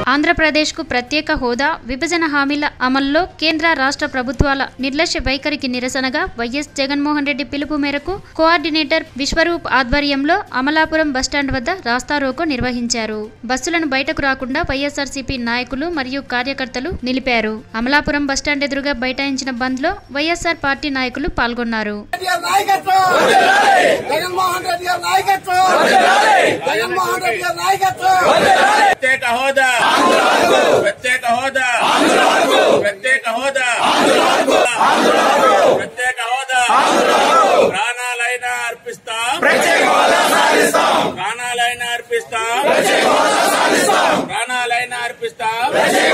ఆంధ్రప్రదేశ్కు ప్రత్యేక హోదా విభజన హామీల అమల్లో కేంద్ర రాష్ట్ర ప్రభుత్వాల నిర్లక్ష్య వైఖరికి నిరసనగా వైఎస్ జగన్మోహన్ రెడ్డి పిలుపు మేరకు కోఆర్డినేటర్ విశ్వరూప్ ఆధ్వర్యంలో అమలాపురం బస్టాండ్ వద్ద రాస్తారోకో నిర్వహించారు బస్సులను బయటకు రాకుండా వైఎస్ఆర్సీపీ నాయకులు మరియు కార్యకర్తలు నిలిపారు అమలాపురం బస్టాండ్ ఎదురుగా బైఠాయించిన బంద్లో వైఎస్ఆర్ పార్టీ నాయకులు పాల్గొన్నారు రెడ్డి గారి నాయకత్వం జగన్మోహన్ రెడ్డి గారి నాయకత్వం జగన్మోహన్ రెడ్డి గారి నాయకత్వం ప్రత్యేక హోదా ప్రత్యేక హోదా ప్రత్యేక హోదా ప్రత్యేక హోదా ప్రాణాలైనా అర్పిస్తాం ప్రాణాలైనా అర్పిస్తాం ప్రాణాలైనా అర్పిస్తాం